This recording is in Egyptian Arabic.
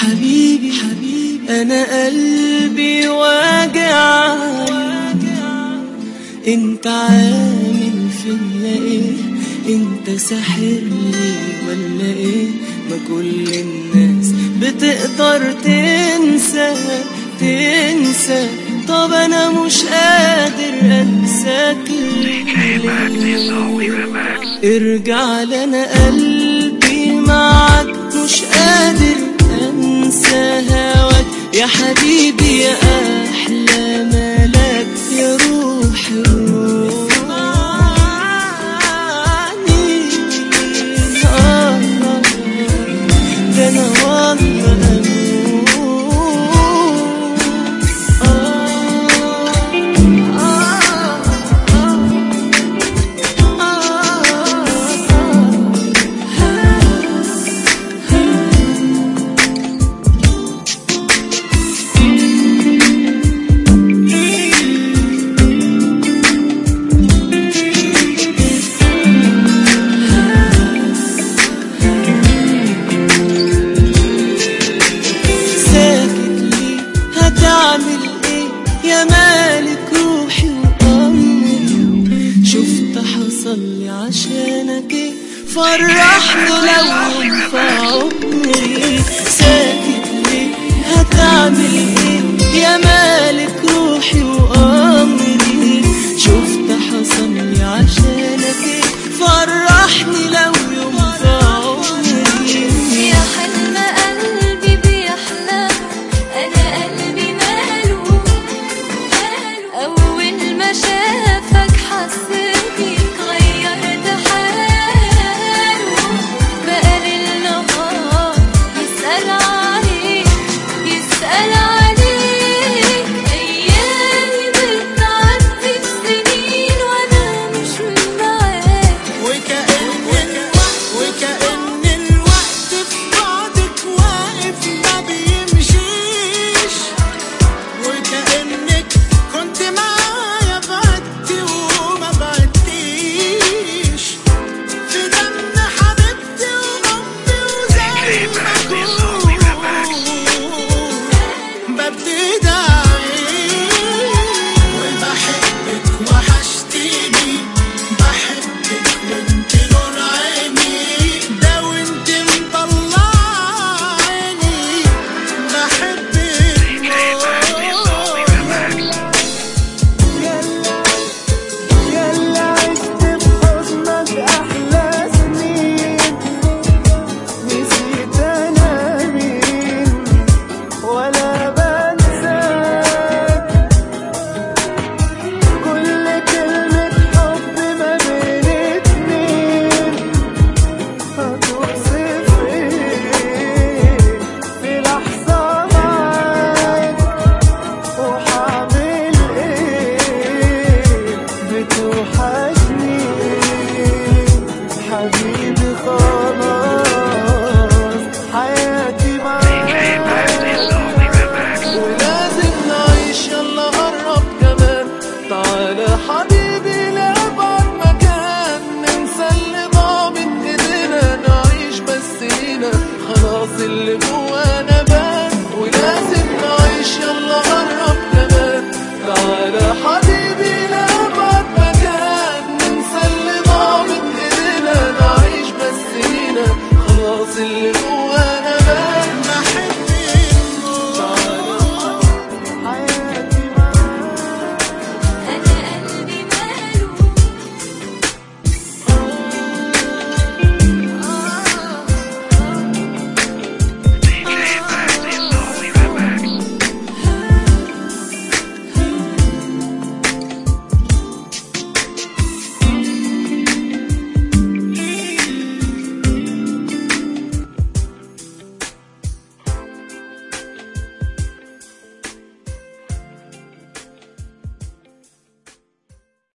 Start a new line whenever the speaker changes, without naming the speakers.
حبيبي حبيبي انا قلبي واجعني انت عامل فيا ايه انت ساحرني ولا ايه ما كل الناس بتقدر تنسى تنسى طب انا مش قادر انساك ليه ارجع لنا قلبي معاك مش قادر انسى هواك يا حبيبي يا احلى ملاك يا روح الروح آه، ده انا والله اموت ساكت ليه هتعمل ايه يا مالك روحي وامري شفت حصل لي عشانك ايه فرحني لو ينفع